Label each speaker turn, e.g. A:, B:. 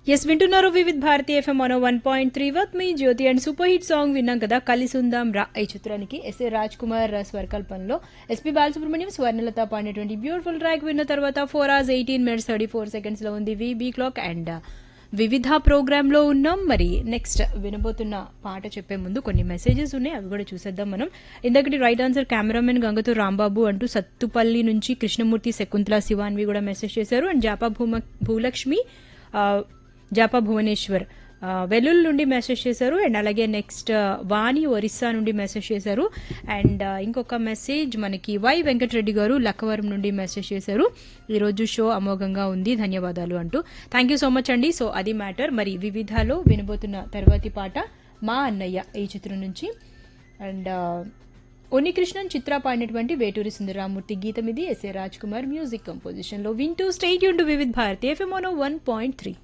A: yes వింటున్నారు Vividh Bharati FM మనో one point three వత్ మీ Jyothi and super hit song విన్నాం కదా కలిసి ఉందాం రా ఈ చిత్రానికి ఎస్ఏ రాజ్ కుమార్ స్వరకల్పనలో ఎస్పీ బాలసుబ్రహ్మణ్యం స్వర్ణలత పాడినటువంటి బ్యూటిఫుల్ ట్రాక్ విన్న తర్వాత four hours eighteen minutes thirty four seconds లో ఉంది విబీ క్లాక్ అండ్ వివిధ ప్రోగ్రామ్ లో ఉన్నాం మరి నెక్స్ట్ వినబోతున్న పాట చెప్పే ముందు కొన్ని మెసేజెస్ ఉన్నాయి అవి కూడా చూసేద్దాం మనం ఇందకటి రైట్ ఆన్సర్ కెమెరామెన్ గంగతో రాంబాబు అంటూ సత్తుపల్లి నుంచి కృష్ణమూర్తి శకుంతల శివాన్వి కూడా మెసేజ్ చేశారు అండ్ జాపా భూమ భూలక్ష్మి ఆ, జాపా భువనేశ్వర్ ఆ, వెల్లుల్ నుండి మెసేజ్ చేశారు అండ్ అలాగే నెక్స్ట్ వాణి ఒరిస్సా నుండి మెసేజ్ చేశారు అండ్ ఆ, ఇంకొక మెసేజ్ మనకి వై వెంకటరెడ్డి గారు లక్కవరం నుండి మెసేజ్ చేశారు ఈరోజు షో అమోఘంగా ఉంది ధన్యవాదాలు అంటూ థ్యాంక్ యూ సో మచ్ అండి సో అది మ్యాటర్ మరి వివిధలో వినబోతున్న తర్వాతి పాట మా అన్నయ్య ఈ చిత్రం నుంచి అండ్ కృష్ణన్ చిత్ర పాడినటువంటి వేటూరి సుందరరామూర్తి గీతం ఇది S A Raj Kumar music composition లో వింటూ స్టేట్ యూన్ to Vividh Bharati FM one point three